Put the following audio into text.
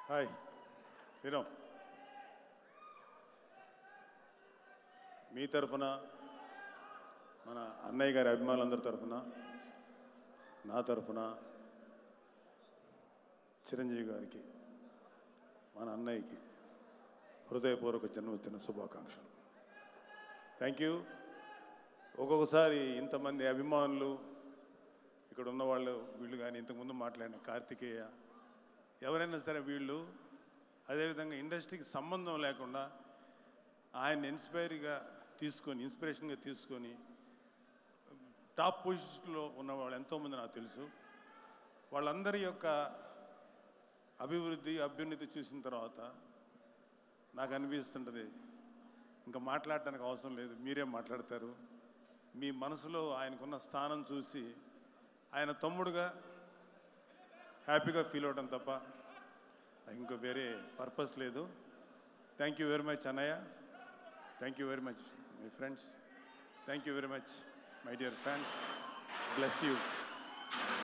hi Sriram మీ తరఫున మన అన్నయ్య గారి అభిమానులందరి తరఫున నా తరఫున చిరంజీవి గారికి మన అన్నయ్యకి హృదయపూర్వక జన్మదిన శుభాకాంక్షలు థ్యాంక్ యూ ఒక్కొక్కసారి ఇంతమంది అభిమానులు ఇక్కడ ఉన్న వాళ్ళు వీళ్ళు కానీ ఇంతకుముందు మాట్లాడిన కార్తికేయ ఎవరైనా సరే వీళ్ళు అదేవిధంగా ఇండస్ట్రీకి సంబంధం లేకుండా ఆయన ఇన్స్పైర్గా తీసుకొని ఇన్స్పిరేషన్గా తీసుకొని టాప్ పొజిషన్లో ఉన్న వాళ్ళు ఎంతోమంది నాకు తెలుసు వాళ్ళందరి యొక్క అభివృద్ధి అభ్యున్నతి చూసిన తర్వాత నాకు అనిపిస్తుంటుంది ఇంకా మాట్లాడటానికి అవసరం లేదు మీరే మాట్లాడతారు మీ మనసులో ఆయనకున్న స్థానం చూసి ఆయన తమ్ముడుగా హ్యాపీగా ఫీల్ అవడం తప్ప నాకు ఇంకో వేరే పర్పస్ లేదు థ్యాంక్ యూ వెరీ మచ్ అన్నయ్య thank you very much my friends thank you very much my dear friends bless you